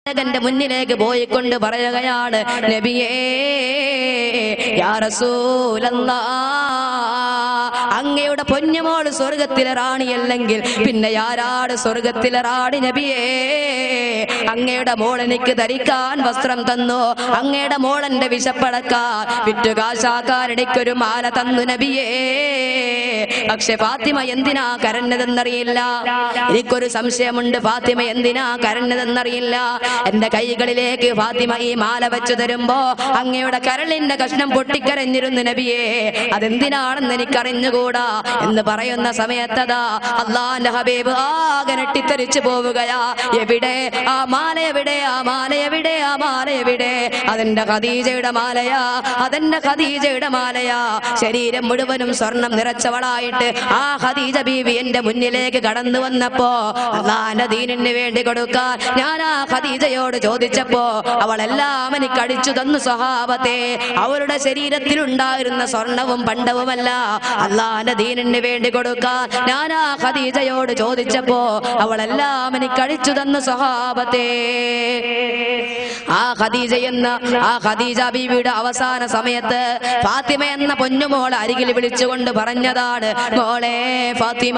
പ്രവാചകന്റെ മുന്നിലേക്ക് പോയിക്കൊണ്ട് പറയുകയാണ് നബിയേ യാ റസൂലല്ലാ അങ്ങയുടെ പൊന്നുമോള് സ്വർഗത്തിലെ റാണിയല്ലെങ്കിൽ പിന്നെ ആരാട് സ്വർഗത്തിലെ റാണി നബിയേ അങ്ങയുടെ മോളെനിക്ക് ധരിക്കാൻ വസ്ത്രം തന്നു അങ്ങയുടെ മോളെന്റെ വിശപ്പടക്കാൻ വിറ്റുകാശാക്കാൻ എനിക്കൊരു മാല തന്നു നബിയേ പക്ഷെ ഫാത്തിമ എന്തിനാ കരഞ്ഞതെന്നറിയില്ല എനിക്കൊരു സംശയമുണ്ട് ഫാത്തിമ എന്തിനാ കരഞ്ഞതെന്നറിയില്ല എന്റെ കൈകളിലേക്ക് ഫാത്തിമ ഈ മാല വെച്ചു തരുമ്പോ അങ്ങയുടെ കരളിന്റെ കഷ്ണം പൊട്ടിക്കരഞ്ഞിരുന്നു നബിയേ അതെന്തിനാണെന്ന് എനിക്കറിഞ്ഞുകൂടാ എന്ന് പറയുന്ന സമയത്തതാ അള്ളാന്റെ ഹബീബ് ആകെ നെട്ടിത്തെറിച്ചു പോവുകയാ എവിടെ ആ മാല എവിടെ ആ മാല എവിടെ ആ മാല എവിടെ അതെന്റെ ഖദീജയുടെ മാലയാ അതെന്റെ ഖദീജയുടെ മാലയാ ശരീരം മുഴുവനും സ്വർണം നിറച്ചവളായിട്ട് ആ ഖദീജ ബീവി എന്റെ മുന്നിലേക്ക് കടന്നു വന്നപ്പോ അള്ളാന്റെ ദീനിന് വേണ്ടി കൊടുക്കാൻ ഞാൻ ആ ഖദീജയോട് ചോദിച്ചപ്പോ അവളെല്ലാം എനിക്ക് അടിച്ചു തന്നു സ്വഭാവത്തെ അവളുടെ ശരീരത്തിൽ ഉണ്ടായിരുന്ന സ്വർണവും പണ്ടവുമല്ല അള്ളാന്റെ ദീനിന് വേണ്ടി കൊടുക്കാൻ ഞാൻ ആ ഖദീജയോട് ചോദിച്ചപ്പോ അവളെല്ലാം എനിക്ക് അടിച്ചു തന്നു സ്വഭാവത്തെ ആ ഖദീജ എന്ന ആ ഖദീജ ബീവിയുടെ അവസാന സമയത്ത് ഫാത്തിമ എന്ന പൊന്നുമോളെ അരികിൽ വിളിച്ചുകൊണ്ട് പറഞ്ഞതാണ് മോളെ ഫാത്തിമ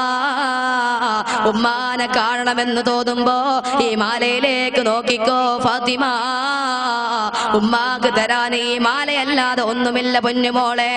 ഉമ്മാനെ കാണണമെന്ന് തോന്നുമ്പോ ഈ മാലയിലേക്ക് നോക്കിക്കോ ഫാത്തിമ ഉമ്മാക്ക് തരാൻ ഈ മാലയല്ലാതെ ഒന്നുമില്ല പൊന്നുമോളെ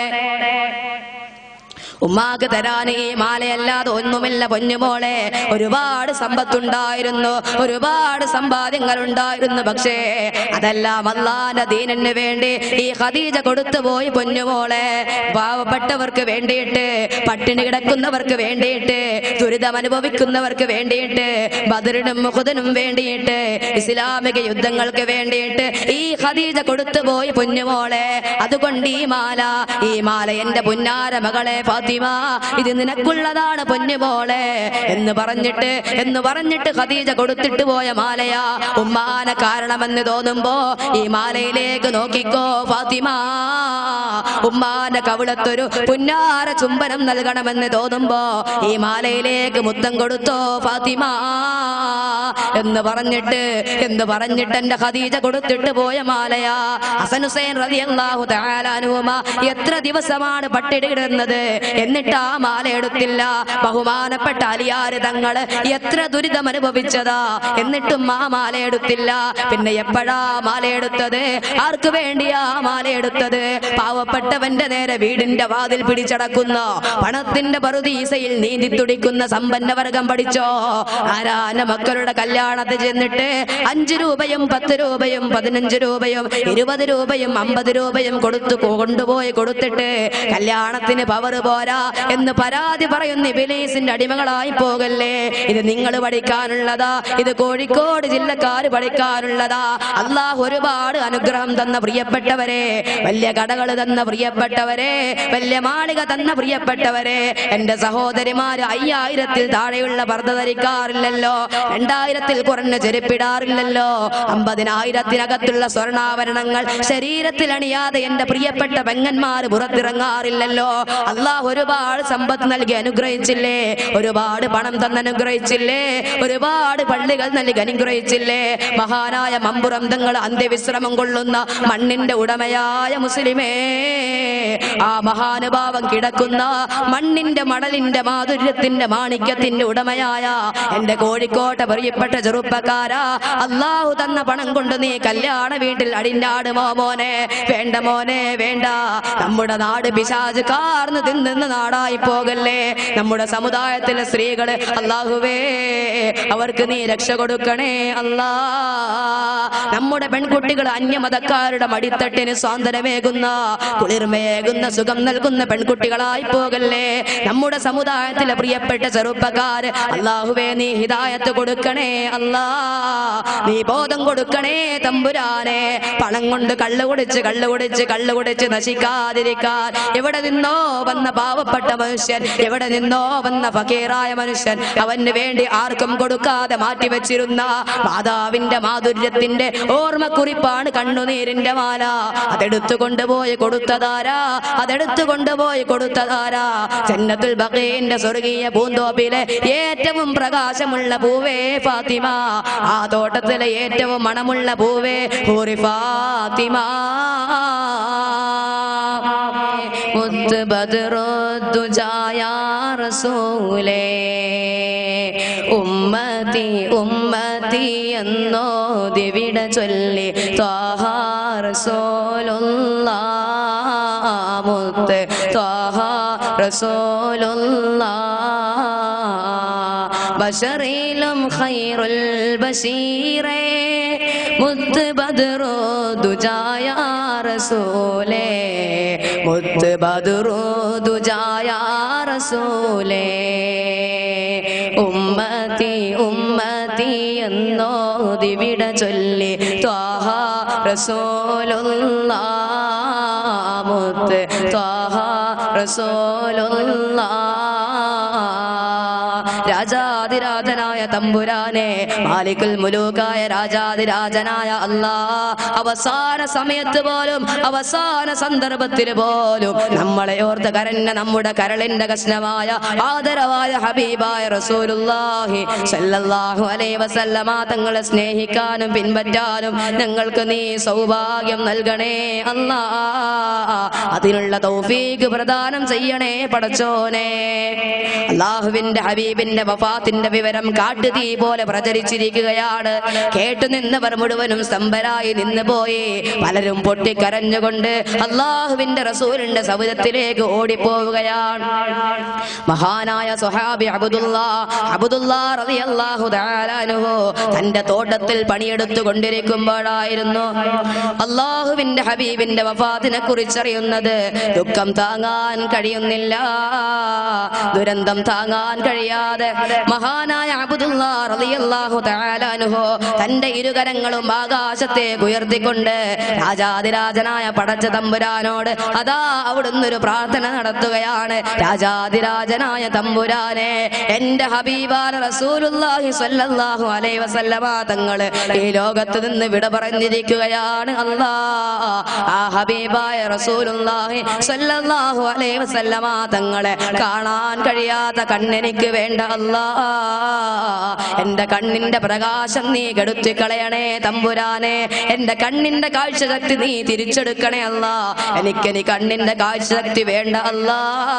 ഉമ്മാക്ക് തരാൻ ഈ മാലയല്ലാതെ ഒന്നുമില്ല പൊന്നുമോളെ ഒരുപാട് സമ്പത്തുണ്ടായിരുന്നു ഒരുപാട് സമ്പാദ്യങ്ങൾ ഉണ്ടായിരുന്നു പക്ഷേ അതെല്ലാം അള്ളാന്റെ ദീനന് വേണ്ടി ഈ ഖദീജ കൊടുത്തു പോയി പൊന്നുമോളെ പാവപ്പെട്ടവർക്ക് വേണ്ടിയിട്ട് പട്ടിണി കിടക്കുന്നവർക്ക് വേണ്ടിയിട്ട് ദുരിതം അനുഭവിക്കുന്നവർക്ക് വേണ്ടിയിട്ട് ബദറിനും മുഹുദനും വേണ്ടിയിട്ട് ഇസ്ലാമിക യുദ്ധങ്ങൾക്ക് വേണ്ടിയിട്ട് ഈ ഖദീജ കൊടുത്തു പോയി പൊന്നുമോളെ അതുകൊണ്ട് ഈ മാല ഈ മാല എന്റെ പുന്നാര മകളെ ഫാത്തിമ ഇത് നിനക്കുള്ളതാണ് പൊന്നുമോളെ എന്ന് പറഞ്ഞിട്ട് എന്ന് പറഞ്ഞിട്ട് ഖദീജ കൊടുത്തിട്ട് പോയ മാലയാ ഉമ്മാനെ കാരണമെന്ന് തോന്നുമ്പോ ഈ മാലയിലേക്ക് നോക്കിക്കോ ഫാത്തിമ ഉമ്മാന്റെ കവിളത്തൊരു പുന്നാര ചുംബനം നൽകണമെന്ന് തോന്നുമ്പോ ഈ മാലയിലേക്ക് മുത്തം കൊടുത്തോ ഫാത്തിമ എന്ന് പറഞ്ഞിട്ട് എന്ന് പറഞ്ഞിട്ട് എന്റെ ഖദീജ കൊടുത്തിട്ട് പോയ മാലയാ ഹസൻ ഹുസൈൻ റളിയല്ലാഹു തആല അൻഹുമ എത്ര ദിവസമാണ് പട്ടിടിയിടുന്നത് എന്നിട്ട് ആ മാല എടുത്തില്ല ബഹുമാനപ്പെട്ട അലിയാര് തങ്ങള് എത്ര ദുരിതം അനുഭവിച്ചതാ എന്നിട്ടും ആ മാല എടുത്തില്ല പിന്നെ എപ്പോഴാ മാല എടുത്തത് ആർക്ക് വേണ്ടിയാ മാല എടുത്തത് പാവപ്പെട്ടവന്റെ നേരെ വീടിന്റെ വാതിൽ പിടിച്ചടക്കുന്ന പണത്തിന്റെ പറുദീസയിൽ നീന്തി തുടിക്കുന്ന സമ്പന്ന വർഗം പഠിച്ചോ ആരാന മക്കളുടെ കല്യാണത്തിൽ ചെന്നിട്ട് അഞ്ചു രൂപയും പത്ത് രൂപയും പതിനഞ്ച് രൂപയും ഇരുപത് രൂപയും അമ്പത് രൂപയും കൊടുത്തു കൊണ്ടുപോയി കൊടുത്തിട്ട് കല്യാണത്തിന് പവർ പോരാ എന്ന് പരാതി പറയുന്ന ഇബിലീസിന്റെ അടിമകളായി പോകല്ലേ ഇത് നിങ്ങൾ പഠിക്കാനുള്ളതാ ഇത് കോഴിക്കോട് ജില്ലക്കാര് പഠിക്കാനുള്ളതാ അള്ളാഹ് ഒരുപാട് അനുഗ്രഹം തന്ന പ്രിയപ്പെട്ടവരെ വലിയ കടകൾ തന്ന പ്രിയപ്പെട്ടവരെ വലിയ മാളിക തന്ന പ്രിയപ്പെട്ടവരെ എന്റെ സഹോദരിമാര് അയ്യായിരത്തിൽ താഴെയുള്ള പർദ്ദ ധരിക്കാറില്ലല്ലോ രണ്ടായിരത്തിൽ കുറഞ്ഞ ചെരുപ്പിടാറില്ലല്ലോ അമ്പതിനായിരത്തിനകത്തുള്ള സ്വർണ്ണാഭരണങ്ങൾ ശരീരത്തിൽ അണിയാതെ എന്റെ പ്രിയപ്പെട്ട പെങ്ങന്മാര് പുറത്തിറങ്ങാറില്ലല്ലോ അള്ളാഹ് ഒരുപാട് സമ്പത്ത് നൽകി അനുഗ്രഹിച്ചില്ലേ ഒരുപാട് പണം തന്ന് അനുഗ്രഹിച്ചില്ലേ ഒരുപാട് പള്ളികൾ നൽകി അനുഗ്രഹിച്ചില്ലേ മഹാനായ മമ്പുറം തങ്ങൾ അന്ത്യവിശ്രമം കൊള്ളുന്ന മണ്ണിന്റെ ഉടമയായ മുസ്ലിമേ ആ മഹാനുഭാവം കിടക്കുന്ന മണ്ണിന്റെ മടലിന്റെ മാധുര്യത്തിന്റെ മാണിക്യത്തിന്റെ ഉടമയായ എന്റെ കോഴിക്കോട്ടെ പ്രിയപ്പെട്ട ചെറുപ്പക്കാരാ അള്ളാഹു തന്ന പണം കൊണ്ട് നീ കല്യാണ വീട്ടിൽ അടിഞ്ഞാടുമോ മോനെ വേണ്ട മോനെ വേണ്ട നമ്മുടെ നാട് പിശാജ് കാർന്ന് തിന്നുന്ന നാടായി പോകല്ലേ നമ്മുടെ സമുദായത്തിലെ സ്ത്രീകള് അള്ളാഹുവേ അവർക്ക് നീ രക്ഷ കൊടുക്കണേ അല്ലാ നമ്മുടെ പെൺകുട്ടികൾ അന്യമതക്കാരുടെ മടിത്തട്ടിന് സ്വാതന്ത്ര്യമേകുന്ന കുളിർമയേകുന്ന സുഖം നൽകുന്ന പെൺകുട്ടികളായി പോകല്ലേ നമ്മുടെ സമുദായത്തിലെ പ്രിയപ്പെട്ട ചെറുപ്പക്കാര് അള്ളാഹുവേ നീ ഹിദായത്ത് കൊടുക്കണേ അല്ലാ നീ ബോധം കൊടുക്കണേ തമ്പുരാനെ പണം കൊണ്ട് കള്ളു കുടിച്ച് കള്ളു കുടിച്ച് കള്ളു കുടിച്ച് നശിക്കാതിരിക്കാൻ എവിടെ നിന്നോ വന്ന പാവപ്പെട്ട മനുഷ്യൻ എവിടെ നിന്നോ വന്ന ഫക്കീറായ മനുഷ്യൻ അവന് വേണ്ടി ആർക്കും കൊടുക്കാതെ മാറ്റിവെച്ചിരുന്ന മാതാവിന്റെ മാധുര്യത്തിന്റെ ഓർമ്മക്കുറിപ്പാണ് കണ്ണുനീരിന്റെ മാല അതെടുത്തു കൊണ്ടുപോയി കൊടുത്തതാരാ അതെടുത്തു കൊണ്ടുപോയി കൊടുത്തതാരാ ജന്നത്തുൽ ബഖീന്റെ സ്വർഗീയ പൂന്തോപ്പിലെ ഏറ്റവും പ്രകാശമുള്ള പൂവേ ഫാത്തിമ ആ തോട്ടത്തിലെ ഏറ്റവും മണമുള്ള പൂവേ ഹൂറി ഫാത്തിമ മുത്ത് ബദ്റുദ്ദുജായ റസൂലേ ഉമ്മത്തി ഉമ്മത്തി എന്നോ ദിവിട ചൊല്ലി ത്വാഹ റസൂലുള്ള മുത്ത് ത്വാഹ റസൂലുള്ള ബഷറിലും ഖൈറുൽ ബഷീറേ മുത്ത് ബദ്റു ദുജായ റസൂലേ മുത്ത് ബദ്റു ദുജായ റസൂലേ ഉമ്മത്തി ഉമ്മത്തി എന്നോ ദിവിട ചൊല്ലി ത്വാഹ റസൂലുള്ള മുത്ത് ത്വാഹ റസൂലുള്ള രാജാതിരാജനായ തമ്പുരാനെ മാലിക്കുൽ മുലൂക്കായ രാജാതിരാജനായ അല്ലാ അവസാന സമയത്ത് പോലും അവസാന സന്ദർഭത്തിൽ പോലും നമ്മളെ ഓർത്ത് കരഞ്ഞ നമ്മുടെ കരളിന്റെ കഷ്ണമായ ആദരവായ ഹബീബായ റസൂലുള്ളാഹി സല്ലല്ലാഹു അലൈഹി വസല്ലമ തങ്ങളെ സ്നേഹിക്കാനും പിൻപറ്റാനും ഞങ്ങൾക്ക് നീ സൗഭാഗ്യം നൽകണേ അല്ലാ അതിനുള്ള തൗഫീഖ് പ്രദാനം ചെയ്യണേ പടച്ചോനെ അള്ളാഹുവിന്റെ ഹബീബിന്റെ വഫാത്തിന്റെ വിവരം കാട്ടുതീ പോലെ പ്രചരിച്ചിരിക്കുകയാണ് കേട്ടു നിന്നവർ മുഴുവനും സ്തംഭരായി നിന്ന് പോയി പലരും പൊട്ടിക്കരഞ്ഞുകൊണ്ട് അള്ളാഹുവിന്റെ റസൂലിന്റെ സൗദത്തിലേക്ക് ഓടിപ്പോവുകയാണ് മഹാനായ സുഹാബി അബുദുല്ലാ അബുദുല്ലാ റളിയല്ലാഹു തആല അൻഹു തന്റെ തോട്ടത്തിൽ പണിയെടുത്തു കൊണ്ടിരിക്കുമ്പോഴായിരുന്നു അള്ളാഹുവിന്റെ ഹബീബിന്റെ വഫാത്തിനെ കുറിച്ചറിയുന്നത് ദുഃഖം താങ്ങാൻ കഴിയുന്നില്ല ദുരന്തം താങ്ങാൻ കഴിയാതെ മഹാനായ അബ്ദുല്ലാ റളിയല്ലാഹു തആല അൻഹു തന്റെ ഇരുകരങ്ങളും ആകാശത്തേക്ക് ഉയർത്തിക്കൊണ്ട് രാജാതിരാജനായ പടച്ച തമ്പുരാനോട് അതാ അവിടുന്ന് ഒരു പ്രാർത്ഥന നടത്തുകയാണ് രാജാതിരാജനായ തമ്പുരാനെ എന്റെ ഹബീബാന റസൂലുള്ളാഹി സ്വല്ലല്ലാഹു അലൈഹി വസല്ലമ തങ്ങള് ഈ ലോകത്ത് നിന്ന് വിട പറഞ്ഞിരിക്കുകയാണ് അല്ലാ ആ ഹബീബായ റസൂലുള്ളാഹി സ്വല്ലല്ലാഹു അലൈഹി വസല്ലമ തങ്ങളെ കാണാൻ കഴിയാത്ത കണ്ണെനിക്ക് വേണ്ട അല്ലാ എന്റെ കണ്ണിന്റെ പ്രകാശം നീ കെടുത്തി കളയണേ തമ്പുരാനെ എന്റെ കണ്ണിന്റെ കാഴ്ചശക്തി നീ തിരിച്ചെടുക്കണേ അല്ല എനിക്ക് നീ കണ്ണിന്റെ കാഴ്ചശക്തി വേണ്ട അല്ല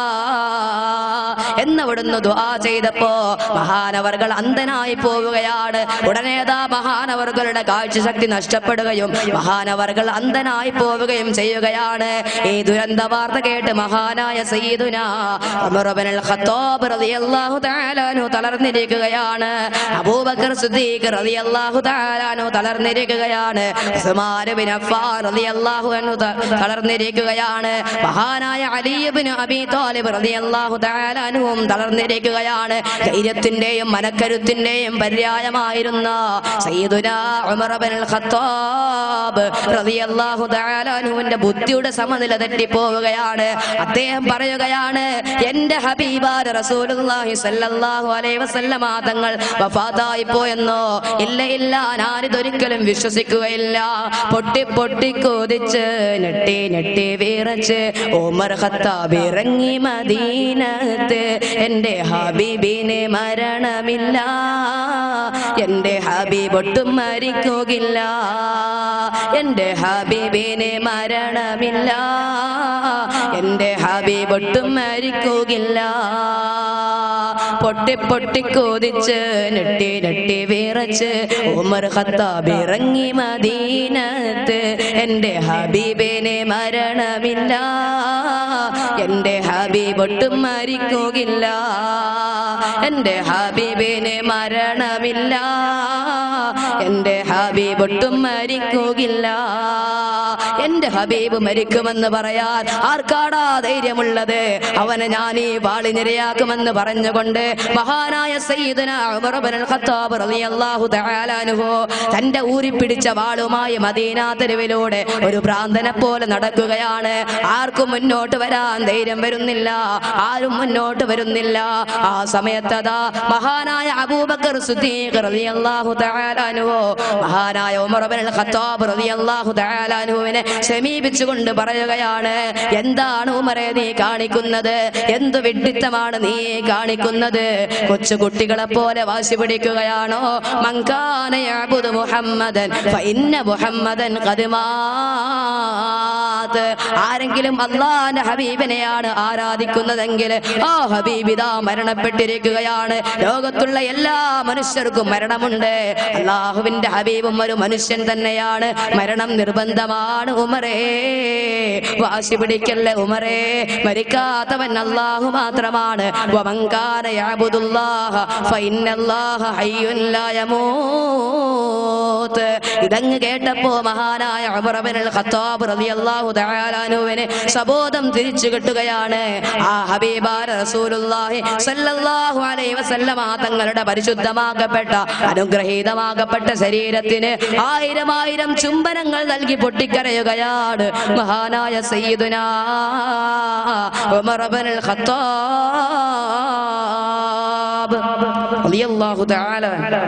എന്നവിടുന്ന് ദുആ ചെയ്തപ്പോ മഹാനവർകൾ അന്ധനായി പോവുകയാണ് ഉടനേതാ മഹാനവർകളുടെ കാഴ്ചശക്തി നഷ്ടപ്പെടുകയും മഹാനവർകൾ അന്ധനായി പോവുകയും ചെയ്യുകയാണ് ഈ ദുരന്ത വാർത്ത കേട്ട് മഹാനായ സയ്യിദുന ഉമർ ഇബ്നുൽ ഖത്താബ് റളിയല്ലാഹു തആല അൻഹു തളർന്നിരിക്കുകയാണ് അബൂബക്കർ സിദ്ദീഖ് റളിയല്ലാഹു തആല അൻഹു തളർന്നിരിക്കുകയാണ് ഉസ്മാൻ ബിൻ അഫ്ഫാൻ റളിയല്ലാഹു അൻഹു ത- തളർന്നിരിക്കുകയാണ് മഹാനായ അലി ഇബ്നു അബീ താലിബ് റളിയല്ലാഹു തആല അൻഹും തളർന്നിരിക്കുകയാണ് ധൈര്യത്തിന്റെയും മനക്കരുത്തിന്റെയും പര്യായമായിരുന്ന സയ്യിദുന ഉമർ ഇബ്നുൽ ഖത്താബ് റളിയല്ലാഹു തആല അൻഹുവിന്റെ ബുദ്ധിയുടെ സമനില തെറ്റിപ്പോവുകയാണ് അദ്ദേഹം പറയുകയാണ് എന്റെ ഹബീബാര റസൂലുള്ളാഹി സ്വല്ലല്ലാഹു അലൈഹി വസല്ലമ തങ്ങൾ വഫാത്തായി പോയെന്നോ ഇല്ല ഇല്ല ഞാനിതൊരിക്കലും വിശ്വസിക്കുകയില്ല പൊട്ടി പൊട്ടി കൊതിച്ച് ഞെട്ടി ഞെട്ടി വിറച്ച് ഉമർ ഖത്താബ് ഇറങ്ങി മദീനത്ത് എന്റെ ഹബീബിന് മരണമില്ല എന്റെ ഹബീബ് ഒട്ടും മരിക്കുകയില്ല എന്റെ ഹബീബിന് മരണമില്ല എന്റെ ഹബീബ് ഒട്ടും മരിക്കുകയില്ല പൊട്ടി പൊട്ടി കൊതിച്ച് നെട്ടി നെട്ടി വിറച്ച് ഉമർ ഖത്താബ് ഇറങ്ങി മദീനത്ത് എന്റെ ഹബീബിന് മരണമില്ല എന്റെ ഹബീബ് ഒട്ടും മരിക്കുകയില്ല എന്റെ ഹബീബിന് മരണമില്ല എന്റെ ഹബീബ് ഒട്ടും മരിക്കുകയില്ല എന്റെ ഹബീബ് മരിക്കുമെന്ന് പറയാൻ ആർക്കാടാ ധൈര്യമുള്ളത് അവനെ ഞാൻ ഈ വാളിനിരയാക്കുമെന്ന് പറഞ്ഞുകൊണ്ട് മഹാനായ സയ്യിദുന ഉമർ ഇബ്നുൽ ഖത്താബ് റളിയല്ലാഹു തആല അൻഹു തന്റെ ഊരിപ്പിടിച്ച വാളുമായി മദീന തെരുവിലൂടെ ഒരു ഭ്രാന്തനെ പോലെ നടക്കുകയാണ് ആർക്കും മുന്നോട്ട് വരാൻ ധൈര്യം വരുന്നില്ല ആരും മുന്നോട്ട് വരുന്നില്ല ആ സമയത്തതാ മഹാനായ അബൂബക്കർ സിദ്ദീഖ് റളിയല്ലാഹു തആല അൻഹു മഹാനായ ഉമർ ഇബ്നുൽ ഖത്താബ് റളിയല്ലാഹു തആല അൻഹുവിനെ സമീപിച്ചുകൊണ്ട് പറയുകയാണ് എന്താണ് ഉമറെ നീ കാണിക്കുന്നത് എന്ത് വിഡ്ഢിത്തമാണ് നീ കാണിക്കുന്നത് മുഹമ്മദ് കൊച്ചു കുട്ടികളെ പോലെ വാശി പിടിക്കുകയാണോ മങ്കാന യഅബുദു മുഹമ്മദൻ ഫഇന്ന മുഹമ്മദൻ ഖദ് മാത് ആരെങ്കിലും അള്ളാന്റെ ഹബീബിനെയാണ് ആരാധിക്കുന്നതെങ്കിൽ ആ ഹബീബിതാ മരണപ്പെട്ടിരിക്കുകയാണ് ലോകത്തുള്ള എല്ലാ മനുഷ്യർക്കും മരണമുണ്ട് അള്ളാഹുവിന്റെ ഹബീബും ഒരു മനുഷ്യൻ തന്നെയാണ് മരണം നിർബന്ധമാണ് ഉമറേ വാശി പിടിക്കല്ലേ ഉമറേ മരിക്കാത്തവൻ അള്ളാഹു മാത്രമാണ് വമങ്കാന യഅബുദുല്ലാഹ ഫഇന്നല്ലാഹ ഹയ്യുൻ ലാ യമൂത്ത് ഇതങ്ങ് കേട്ടപ്പോ മഹാനായ ഉമർ ഇബ്നുൽ ഖത്താബ് റളിയല്ലാഹു തആല അൻഹുവിനെ സബോധം തിരിച്ചു കിട്ടുകയാണ് ആ ഹബീബാര റസൂലുള്ളാഹി സല്ലല്ലാഹു അലൈഹി വസല്ലമ തങ്ങളുടെ പരിശുദ്ധമാക്കപ്പെട്ട അനുഗ്രഹീതമാക്കപ്പെട്ട ശരീരത്തിന് ആയിരം ആയിരം ചുംബനങ്ങൾ നൽകി പൊട്ടിക്കരയുകയാണ് മഹാനായ സയ്യിദുനാ ഉമർ ഇബ്നുൽ ഖത്താബ് റളിയല്ലാഹു തആല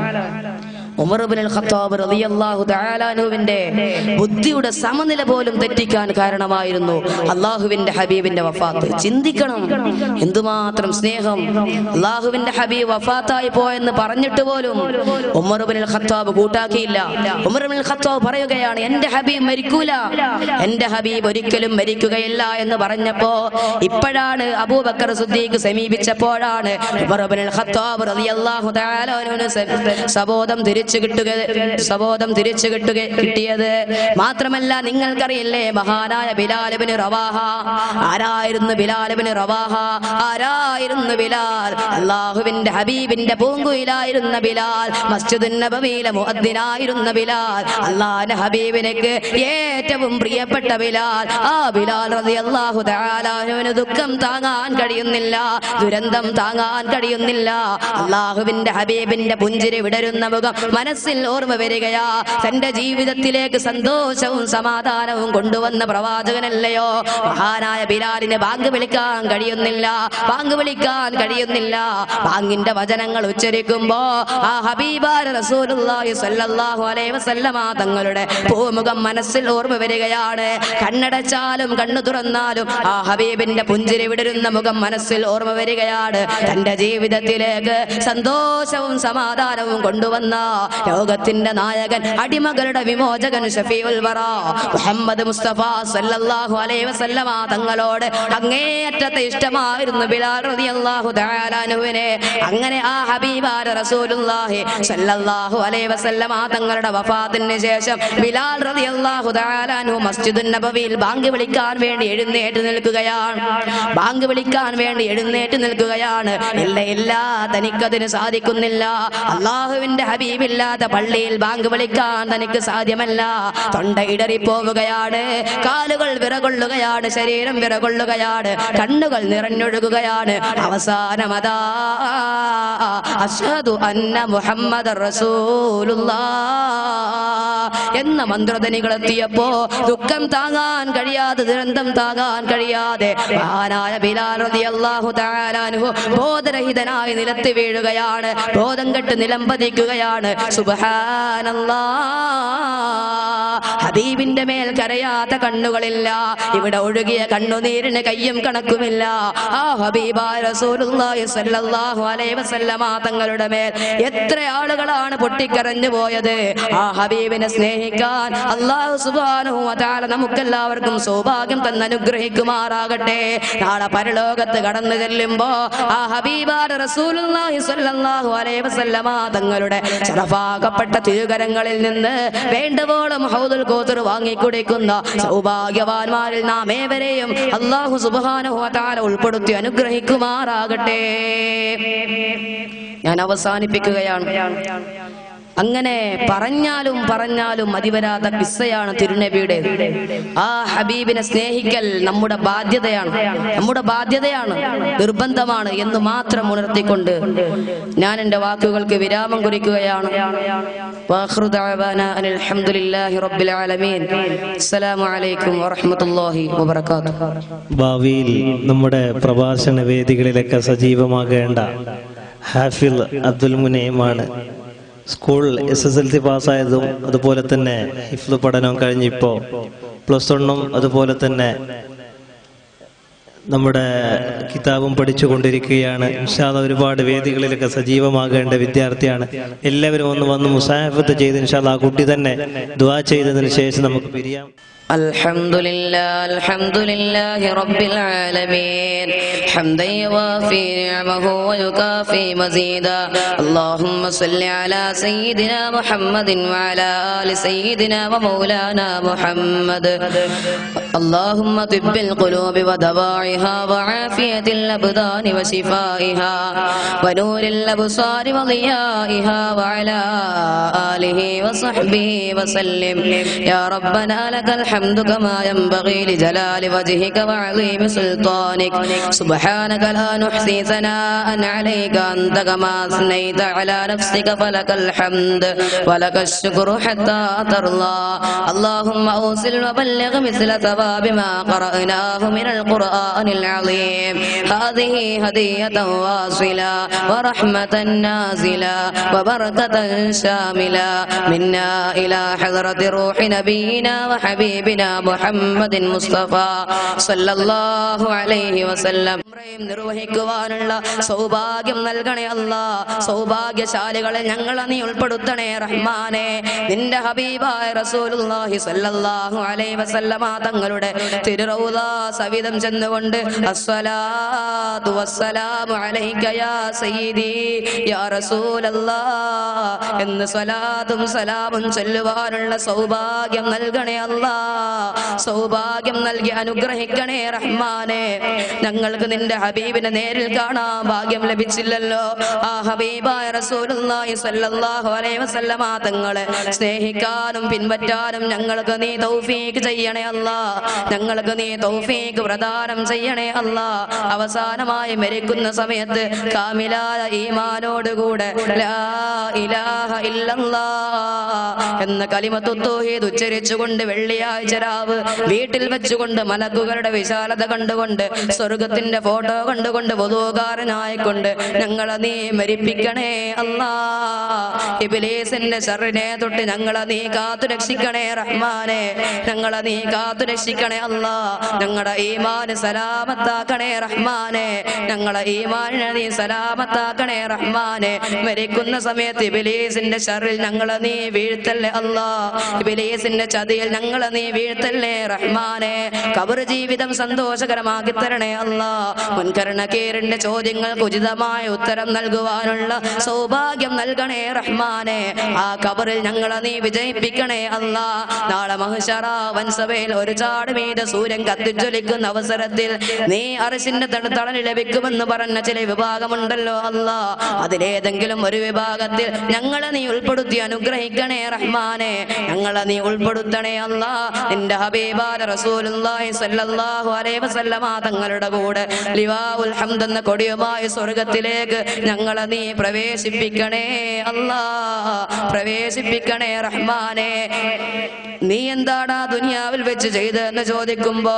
ഉമർ ഇബ്നുൽ ഖത്താബ് റളിയല്ലാഹു തആല അൻഹുവിന്റെ ബുദ്ധിയുടെ സമനില പോലും തെറ്റിക്കാൻ കാരണമായിരുന്നു അള്ളാഹുവിന്റെ ഹബീബിന്റെ വഫാത്ത് ചിന്തിക്കണം എന്തുമാത്രം സ്നേഹം അള്ളാഹുവിന്റെ ഹബീബ് വഫാത്തായി പോയെന്ന് പറഞ്ഞിട്ട് പോലും ഉമർ ഇബ്നുൽ ഖത്താബ് കൂട്ടാക്കിയില്ല ഉമർ ഇബ്നുൽ ഖത്താബ് പറയുകയാണ് എന്റെ ഹബീബ് മരിക്കൂല എന്റെ ഹബീബ് ഒരിക്കലും മരിക്കുകയില്ല എന്ന് പറഞ്ഞപ്പോ ഇപ്പോഴാണ് അബൂബക്കർ സുദ്ദീഖ് സമീപിച്ചപ്പോഴാണ് ഉമർ ഇബ്നുൽ ഖത്താബ് റളിയല്ലാഹു തആല അൻഹുവിന് സ- സബോധം തിരിച്ചു കിട്ടുക സബോധം തിരിച്ചു കിട്ടുക കിട്ടിയത് മാത്രമല്ല നിങ്ങൾക്കറിയില്ലേ മഹാനായ ബിലാലബിന് റവാഹ ആരായിരുന്നു ബിലാലബിന് റവാഹ ആരായിരുന്നു ബിലാൽ അള്ളാഹുവിന്റെ ഹബീബിന്റെ പൂങ്കുയിലായിരുന്ന ബിലാൽ മസ്ജിദുൻ നബവിയിലെ മുഅദ്ദിനായിരുന്ന ബിലാൽ അള്ളാഹുവിന്റെ ഹബീബിനക്ക് ഏറ്റവും പ്രിയപ്പെട്ട ബിലാൽ ആ ബിലാൽ റളിയല്ലാഹു തആല അൻഹുവിന് ദുഃഖം താങ്ങാൻ കഴിയുന്നില്ല ദുരന്തം താങ്ങാൻ കഴിയുന്നില്ല അള്ളാഹുവിന്റെ ഹബീബിന്റെ പുഞ്ചിരി വിടരുന്ന മുഖം മനസ്സിൽ ഓർമ്മ വരികയാ തന്റെ ജീവിതത്തിലേക്ക് സന്തോഷവും സമാധാനവും കൊണ്ടുവന്ന പ്രവാചകനല്ലയോ മഹാനായ ബിലാലിന് ബാങ്ക് വിളിക്കാൻ കഴിയുന്നില്ല ബാങ്ക് വിളിക്കാൻ കഴിയുന്നില്ല ബാങ്കിന്റെ വചനങ്ങൾ ഉച്ചരിക്കുമ്പോ ആ ഹബീബാര റസൂലുള്ളാഹി സ്വല്ലല്ലാഹു അലൈഹി വസല്ലമ തങ്ങളുടെ പൂമുഖം മനസ്സിൽ ഓർമ്മ വരികയാണ് കണ്ണടച്ചാലും കണ്ണു തുറന്നാലും ആ ഹബീബിന്റെ പുഞ്ചിരി വിടരുന്ന മുഖം മനസ്സിൽ ഓർമ്മ വരികയാണ് തന്റെ ജീവിതത്തിലേക്ക് സന്തോഷവും സമാധാനവും കൊണ്ടുവന്ന ലോകത്തിന്റെ നായകൻ അടിമകളുടെ വിമോചകൻ ഷഫീഉൽ വറ മുഹമ്മദ് മുസ്തഫ സല്ലല്ലാഹു അലൈഹി വസല്ലമ തങ്ങളോട് അങ്ങേയറ്റത്തെ ഇഷ്ടമായിരുന്നു ബിലാൽ റളിയല്ലാഹു തആല അൻഹുവിനെ അങ്ങനെ ആ ഹബീബാര റസൂലുള്ളാഹി സല്ലല്ലാഹു അലൈഹി വസല്ലമ തങ്ങളുടെ വഫാത്തിന് ശേഷം ബിലാൽ റളിയല്ലാഹു തആല അൻഹു മസ്ജിദുൻ നബവിയിൽ ബാങ്ക് വിളിക്കാൻ വേണ്ടി എഴുന്നേറ്റ് നിൽക്കുകയാണ് ബാങ്ക് വിളിക്കാൻ വേണ്ടി എഴുന്നേറ്റ് നിൽക്കുകയാണ് ഇല്ല ഇല്ല തനിക്കതിന് സാധിക്കുന്നില്ല അള്ളാഹുവിന്റെ ഹബീബില്ലാത്ത പള്ളിയിൽ ബാങ്ക് വിളിക്കാൻ തനിക്ക് സാധ്യമല്ല തൊണ്ട ഇടറിപ്പോവുകയാണ് കാലുകൾ വിറകൊള്ളുകയാണ് ശരീരം വിറകൊള്ളുകയാണ് കണ്ണുകൾ നിറഞ്ഞൊഴുകുകയാണ് അവസാനമതാ അഷ്ഹദു അന്ന മുഹമ്മദ് എന്ന മന്ത്രധനികൾ എത്തിയപ്പോ ദുഃഖം താങ്ങാൻ കഴിയാതെ ദുരന്തം താങ്ങാൻ കഴിയാതെ മഹാനായ ബിലാൽ റളിയല്ലാഹു തആല അൻഹു ബോധരഹിതനായി നിലത്ത് വീഴുകയാണ് ബോധം കെട്ട് നിലംപതിക്കുകയാണ് സുബ്ഹാനല്ലാ ഹബീബിന്റെ മേൽ കരയാത്ത കണ്ണുകളില്ല ഇവിടെ ഒഴുകിയ കണ്ണുനീരിന് കയ്യും കണക്കുമില്ല ആ ഹബീബായ റസൂലുള്ളാഹി സ്വല്ലല്ലാഹു അലൈഹി വസല്ലമ തങ്ങളുടെ മേൽ എത്ര ആളുകളാണ് പൊട്ടിക്കരഞ്ഞു പോയത് ആ ഹബീബിനെ സ്നേഹിക്കാൻ അള്ളാഹു സുബ്ഹാനഹു വ തആല നമുക്കെല്ലാവർക്കും സൗഭാഗ്യം തന്നെ അനുഗ്രഹിക്കുമാറാകട്ടെ നാളെ പരലോകത്ത് കടന്നു ചെല്ലുമ്പോ ആ ഹബീബായ റസൂലുള്ളാഹി സ്വല്ലല്ലാഹു അലൈഹി വസല്ലമ തങ്ങളുടെ ശറഫാകപ്പെട്ട തിരുകരങ്ങളിൽ നിന്ന് വേണ്ടുവോളം ഹൗദുൽ കോത്തർ വാങ്ങിക്കുടിക്കുന്ന സൗഭാഗ്യവാന്മാരിൽ നാം ഏവരെയും അള്ളാഹു സുബ്ഹാനഹു വ തആല ഉൾപ്പെടുത്തി അനുഗ്രഹിക്കുമാറാകട്ടെ ഞാൻ അവസാനിപ്പിക്കുകയാണ് അങ്ങനെ പറഞ്ഞാലും പറഞ്ഞാലും മതിവരാത്ത കിസ്സയാണ് തിരുനബിയുടെ ആ ഹബീബിനെ സ്നേഹിക്കൽ നമ്മുടെ ബാധ്യതയാണ് നമ്മുടെ ബാധ്യതയാണ് നിർബന്ധമാണ് എന്ന് മാത്രം ഉണർത്തിക്കൊണ്ട് ഞാൻ എൻ്റെ വാക്കുകൾക്ക് വിരാമം കുറിക്കുകയാണ് വാഖിറു ദഅവാന അനിൽ ഹംദുലില്ലാഹി റബ്ബിൽ ആലമീൻ അസ്സലാമു അലൈക്കും വറഹ്മത്തുള്ളാഹി വബറകാതുഹു ഭാവിയിൽ നമ്മുടെ പ്രഭാഷണ വേദികളിലൊക്കെ സജീവമാകേണ്ട ഹാഫിൽ അബ്ദുൽ മുനയുമാണ് school S S L C പാസ്സായതും അതുപോലെ തന്നെ ഹിഫ്ല് പഠനം കഴിഞ്ഞിപ്പോൾ പ്ലസ് വണ്ണും അതുപോലെ തന്നെ നമ്മുടെ കിതാബും പഠിച്ചുകൊണ്ടിരിക്കുകയാണ് ഇൻഷാല്ല ഒരുപാട് വേദികളിലൊക്കെ സജീവമാകേണ്ട വിദ്യാർത്ഥിയാണ് എല്ലാവരും ഒന്ന് വന്ന് മുസാഫത്ത് ചെയ്ത് ഇൻഷാല്ല ആ കുട്ടി തന്നെ ദുവാ ചെയ്തതിന് ശേഷം നമുക്ക് പിരിയാം الحمد لله الحمد لله رب العالمين حمدا يوافي نعمه ويكافي مزيدا اللهم صل على سيدنا محمد وعلى آل سيدنا ومولانا محمد اللهم طب القلوب ودواعها وعافية الأبدان وشفائها ونور الأبصار وضيائها وعلى آله وصحبه وسلم يا ربنا لك الحمد كما ينبغي لجلال وجهك وعظيم سلطانك سبحانك لا نحصي ثناء عليك أنت كما أثنيت على نفسك فلك الحمد ولك الشكر حتى ترضى اللهم أوصل وبلغ مثل ثواب ما قرأناه من القرآن العظيم هذه هدية واصلة ورحمة نازلة وبركة شاملة منا إلى حضرة روح نبينا وحبيبنا محمد مصطفى صلى الله عليه وسلم നിർവഹിക്കുവാനുള്ള സൗഭാഗ്യം നൽകണേ അല്ല സൗഭാഗ്യശാലികളെ ഞങ്ങളെ നീ ഉൾപ്പെടുത്തണേ റഹ്മാനെ നിന്റെ ഹബീബായ റസൂലുള്ളാഹി സ്വല്ലല്ലാഹു അലൈഹി വസല്ലമ തങ്ങളുടെ തിരുറൗദ സവിധം ചെന്നുകൊണ്ട് അസ്സലാത്തു വസ്സലാമു അലൈക യാ സയ്യിദി യാ റസൂലല്ലാഹ് എന്ന് സ്വലാത്തും സലാമും ചൊല്ലുവാനുള്ള സൗഭാഗ്യം നൽകണേ അല്ലാ സൗഭാഗ്യം നൽകി അനുഗ്രഹിക്കണേ റഹ്മാനെ ഞങ്ങൾക്ക് നിന്റെ ഹബീബിനെ നേരിൽ കാണാൻ ഭാഗ്യം ലഭിച്ചില്ലല്ലോ ആ ഹബീബായ റസൂലുള്ളാഹി സ്വല്ലല്ലാഹു അലൈഹി വസല്ലമ തങ്ങളെ സ്നേഹിക്കാനും പിൻപറ്റാനും ഞങ്ങൾക്ക് നീ തൗഫീക്ക് ചെയ്യണേ അല്ലാ ഞങ്ങൾക്ക് നീ തൗഫീക്ക് പ്രദാനം ചെയ്യണേ അല്ലാ അവസാനമായി മരിക്കുന്ന സമയത്ത് കാമിലായ ഈമാനോടുകൂടെ ലാ ഇലാഹ ഇല്ലല്ലാ എന്ന കലിമത്തു തൗഹീദ് ഉച്ചരിച്ചുകൊണ്ട് വെള്ളിയാഴ്ച രാവ് വീട്ടിൽ വെച്ചുകൊണ്ട് മലക്കുകളുടെ വിശാലത കണ്ടുകൊണ്ട് സ്വർഗത്തിന്റെ ഫോട്ടോ കണ്ടുകൊണ്ട് വധൂകാരനായിക്കൊണ്ട് ഞങ്ങളെ നീ മരിപ്പിക്കണേ അല്ലാ ഇബിലീസിന്റെ ശറിനെ തൊട്ട് ഞങ്ങളെ നീ കാത്തു രക്ഷിക്കണേ റഹ്മാനെ ഞങ്ങളെ നീ കാത്തു രക്ഷിക്കണേ അല്ലാ ഞങ്ങളുടെ ഈമാന് സലാമത്താക്കണേ റഹ്മാനെ ഞങ്ങളെ ഈമാനിനെ നീ സലാമത്താക്കണേ റഹ്മാനെ മരിക്കുന്ന സമയത്ത് ഇബിലീസിന്റെ ഷറിൽ ഞങ്ങളെ നീ വീഴ്ത്തല്ലേ അല്ലാ ഇബിലീസിന്റെ ചതിയിൽ ഞങ്ങളെ നീ വീഴ്ത്തല്ലേ റഹ്മാനെ കബർ ജീവിതം സന്തോഷകരമാക്കി തരണേ അല്ലാ മുൻകരണക്കേറിന്റെ ചോദ്യങ്ങൾക്ക് ഉചിതമായ ഉത്തരം നൽകുവാനുള്ള സൗഭാഗ്യം നൽകണേ റഹ്മാനെ ആ കബറിൽ ഞങ്ങളെ നീ വിജയിപ്പിക്കണേ അല്ലാ നാളെ മഹശറ വൻസഭയിൽ ഒരു ചാട് മീത സൂര്യൻ കത്തിജ്വലിക്കുന്ന അവസരത്തിൽ നീ അറിശിന്റെ തണുത്തളന് ലഭിക്കുമെന്ന് പറഞ്ഞ ചില വിഭാഗമുണ്ടല്ലോ അല്ലാ അതിലേതെങ്കിലും ഒരു വിഭാഗത്തിൽ ഞങ്ങളെ നീ ഉൾപ്പെടുത്തി അനുഗ്രഹിക്കണേ റഹ്മാനെ ഞങ്ങളെ നീ ഉൾപ്പെടുത്തണേ അല്ലാ നിന്റെ ഹബീബാന റസൂലുള്ളാഹി സ്വല്ലല്ലാഹു അലൈഹി വസല്ലമ തങ്ങളുടെ കൂടെ ലിവാഉൽ ഹംദ് എന്ന കൊടിയുമായി സ്വർഗത്തിലേക്ക് ഞങ്ങളെ നീ പ്രവേശിപ്പിക്കണേ അല്ലാ പ്രവേശിപ്പിക്കണേ റഹ്മാനെ നീ എന്താണ് ആ ദുനിയാവിൽ വെച്ച് ചെയ്തതെന്ന് ചോദിക്കുമ്പോ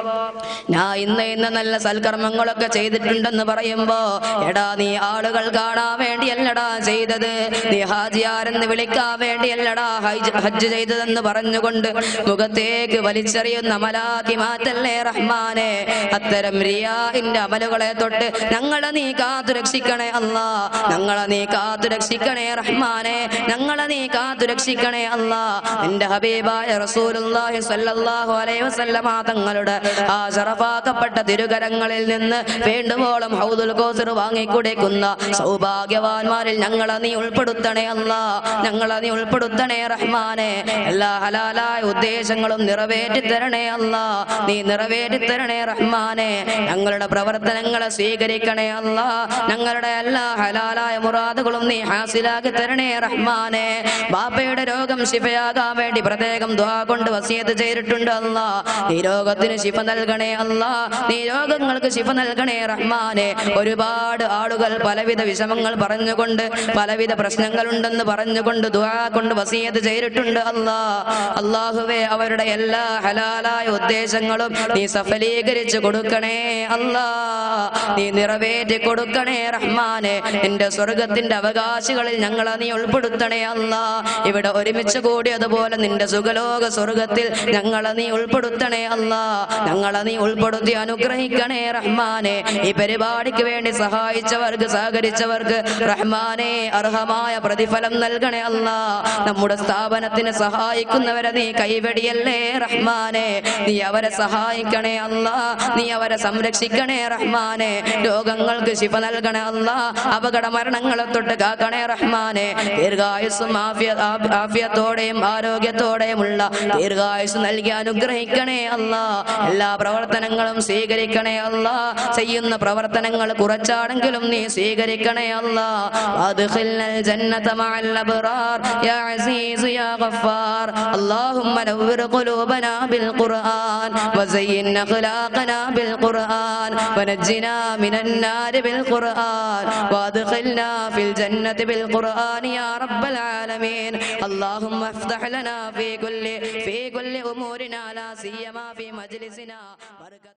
ഞാൻ ഇന്ന് ഇന്ന് നല്ല സൽക്കർമ്മങ്ങളൊക്കെ ചെയ്തിട്ടുണ്ടെന്ന് പറയുമ്പോ എടാ നീ ആളുകൾ കാണാൻ വേണ്ടിയല്ലടാ ചെയ്തത് നീ ഹാജിയാരെന്ന് വിളിക്കാൻ വേണ്ടിയല്ലടാ ഹൈജ് ഹജ്ജ് ചെയ്തതെന്ന് പറഞ്ഞുകൊണ്ട് മുഖത്തേക്ക് വലിച്ചെറിയുന്ന അമലാക്കി മാറ്റല്ലേ റഹ്മാനെ അത്തരം റിയാഹിന്റെ അമലുകളെ തൊട്ട് ഞങ്ങളെ നീ കാത്തു രക്ഷിക്കണേ അല്ലാ ഞങ്ങളെ നീ കാത്തു രക്ഷിക്കണേ റഹ്മാനെ ഞങ്ങളെ നീ കാത്തു രക്ഷിക്കണേ അല്ലാ നിന്റെ ഹബീബായ റസൂലുള്ളാഹി സ്വല്ലല്ലാഹു അലൈഹി വസല്ലമ തങ്ങളുടെ ആ ശറഫാക്കപ്പെട്ട തിരുകരങ്ങളിൽ നിന്ന് വേണ്ടുവോളം ഹൗദുൽ കോസർ വാങ്ങിക്കുടിക്കുന്ന സൗഭാഗ്യവാന്മാരിൽ ഞങ്ങളെ നീ ഉൾപ്പെടുത്തണേ അല്ലാ ഞങ്ങളെ നീ ഉൾപ്പെടുത്തണേ റഹ്മാനെ എല്ലാ ഹലാലായ ഉദ്ദേശങ്ങളും നിറവേറ്റി തരണേ അല്ലാ നീ നിറവേറ്റി തരണേ റഹ്മാനെ ഞങ്ങളുടെ പ്രവർത്തനങ്ങളെ സ്വീകരിക്കണേ അല്ലാ ഞങ്ങളുടെ എല്ലാ ഹലാലായ മുറാദുകളും നീ ഹാസിലാക്കി തരണേ റഹ്മാനെ ബാപ്പയുടെ രോഗം ശിഫയാകാൻ വേണ്ടി പ്രത്യേകം ദ്വാ കൊണ്ട് വസിയത്ത് ചെയ്തിട്ടുണ്ട് അല്ലാ നീ രോഗത്തിന് ശിഫ നൽകണേ അല്ലാ നീ രോഗങ്ങൾക്ക് ശിഫ നൽകണേ റഹ്മാനെ ഒരുപാട് ആളുകൾ പലവിധ വിഷമങ്ങൾ പറഞ്ഞുകൊണ്ട് പലവിധ പ്രശ്നങ്ങളുണ്ടെന്ന് പറഞ്ഞുകൊണ്ട് ദ്വാ കൊണ്ട് വസിയത്ത് ചെയ്തിട്ടുണ്ട് അല്ലാ അള്ളാഹുവെ അവരുടെ എല്ലാ ഹലാലായ ഉദ്ദേശങ്ങളും നീ സഫലീകരിച്ചു കൊടുക്കണേ അല്ലാ അല്ലാ നീ നിറവേറ്റി കൊടുക്കണേ റഹ്മാനെ നിന്റെ സ്വർഗത്തിന്റെ അവകാശികളിൽ ഞങ്ങളെ നീ ഉൾപ്പെടുത്തണേ അല്ലാ ഇവിടെ ഒരുമിച്ച് കൂടി അതുപോലെ നിന്റെ സുഖലോക സ്വർഗത്തിൽ ഞങ്ങളെ നീ ഉൾപ്പെടുത്തണേ അല്ലാ ഞങ്ങളെ നീ ഉൾപ്പെടുത്തി അനുഗ്രഹിക്കണേ റഹ്മാനെ ഈ പരിപാടിക്ക് വേണ്ടി സഹായിച്ചവർക്ക് സഹകരിച്ചവർക്ക് റഹ്മാനെ അർഹമായ പ്രതിഫലം നൽകണേ അല്ലാ നമ്മുടെ സ്ഥാപനത്തിന് സഹായിക്കുന്നവരെ നീ കൈവെടിയല്ലേ റഹ്മാനെ നീ അവരെ സഹായിക്കണേ അല്ലാ നീ അവരെ സംരക്ഷിക്കണേ റഹ്മാനെ രോഗങ്ങൾക്ക് ശിഫ നൽകണേ അല്ലാ അപകട മരണങ്ങളെ തൊട്ട് കാക്കണേ റഹ്മാനെ ദീർഘായുസ്സും ആഫിയ- ആ- ആഫിയത്തോടെയും ആരോഗ്യത്തോടെയുമുള്ള ദീർഘായുസ് നൽകി അനുഗ്രഹിക്കണേ അല്ലാ എല്ലാ പ്രവർത്തനങ്ങളും സ്വീകരിക്കണേ അല്ലാ ചെയ്യുന്ന പ്രവർത്തനങ്ങൾ കുറച്ചാണെങ്കിലും നീ സ്വീകരിക്കണേ അല്ലാ وادخلنا الجنة مع الأبرار يا عزيز يا غفار اللهم نور قلوبنا بالقرآن وزين أخلاقنا بالقرآن ونجنا من النار بالقرآن وادخلنا في الجنة بالقرآن يا رب العالمين اللهم افتح لنا في كل في كل أمورنا لا سيما في مجلسنا بركة